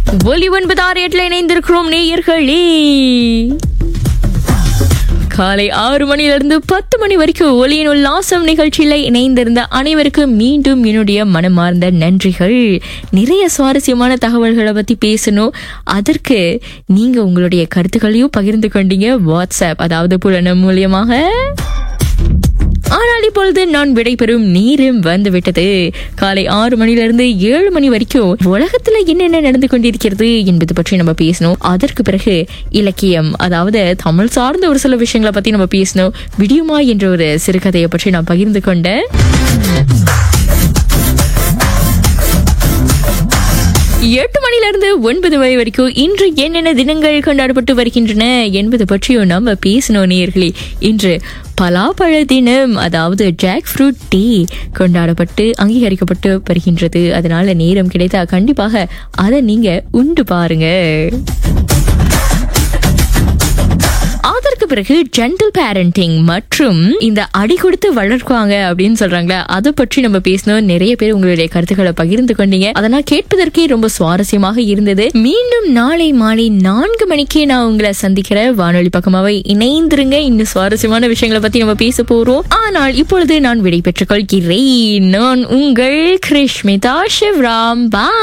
ஒலி ஒன்பது ஆறு எட்டுல இணைந்திருக்கிறோம் நேயர்களே காலை ஆறு மணிலிருந்து பத்து மணி வரைக்கும் ஒலியின் உல்லாசம் நிகழ்ச்சியில இணைந்திருந்த அனைவருக்கும் மீண்டும் என்னுடைய மனமார்ந்த நன்றிகள் நிறைய சுவாரஸ்யமான தகவல்களை பத்தி பேசணும் அதற்கு நீங்க உங்களுடைய கருத்துக்களையும் பகிர்ந்து கொண்டீங்க வாட்ஸ்அப் அதாவது புலனம் மூலியமாக ஆனால் இப்பொழுது நான் விடைபெறும் நேரம் வந்து விட்டது காலை ஆறு மணிலிருந்து ஏழு மணி வரைக்கும் உலகத்துல என்னென்ன நடந்து கொண்டிருக்கிறது என்பது பற்றி நம்ம பேசணும் அதற்கு பிறகு இலக்கியம் அதாவது தமிழ் சார்ந்த ஒரு சில விஷயங்களை பத்தி நம்ம பேசணும் விடியுமா என்ற ஒரு சிறுகதையை பற்றி நான் பகிர்ந்து கொண்டேன் எட்டு மணில இருந்து ஒன்பது மணி வரைக்கும் இன்று என்னென்ன தினங்கள் கொண்டாடப்பட்டு வருகின்றன என்பது பற்றியும் நம்ம பேசணும் நேர்களே இன்று பலாப்பழ தினம் அதாவது ஜாக் ஃப்ரூட் டே கொண்டாடப்பட்டு அங்கீகரிக்கப்பட்டு வருகின்றது அதனால நேரம் கிடைத்தா கண்டிப்பாக அதை நீங்க உண்டு பாருங்க அதற்கு பிறகு ஜென்டல் பேரண்டிங் மற்றும் இந்த அடி கொடுத்து வளர்க்குவாங்க அப்படின்னு சொல்றாங்களே அதை பற்றி நம்ம பேசணும் நிறைய பேர் உங்களுடைய கருத்துக்களை பகிர்ந்து கொண்டீங்க அதெல்லாம் கேட்பதற்கே ரொம்ப சுவாரஸ்யமாக இருந்தது மீண்டும் நாளை மாலை நான்கு மணிக்கே நான் உங்களை சந்திக்கிறேன் வானொலி பக்கமாவே இணைந்திருங்க இன்னும் சுவாரஸ்யமான விஷயங்களை பத்தி நம்ம பேச போறோம் ஆனால் இப்பொழுது நான் விடை பெற்றுக் கொள்கிறேன் நான் உங்கள் கிருஷ்மிதா சிவராம் பா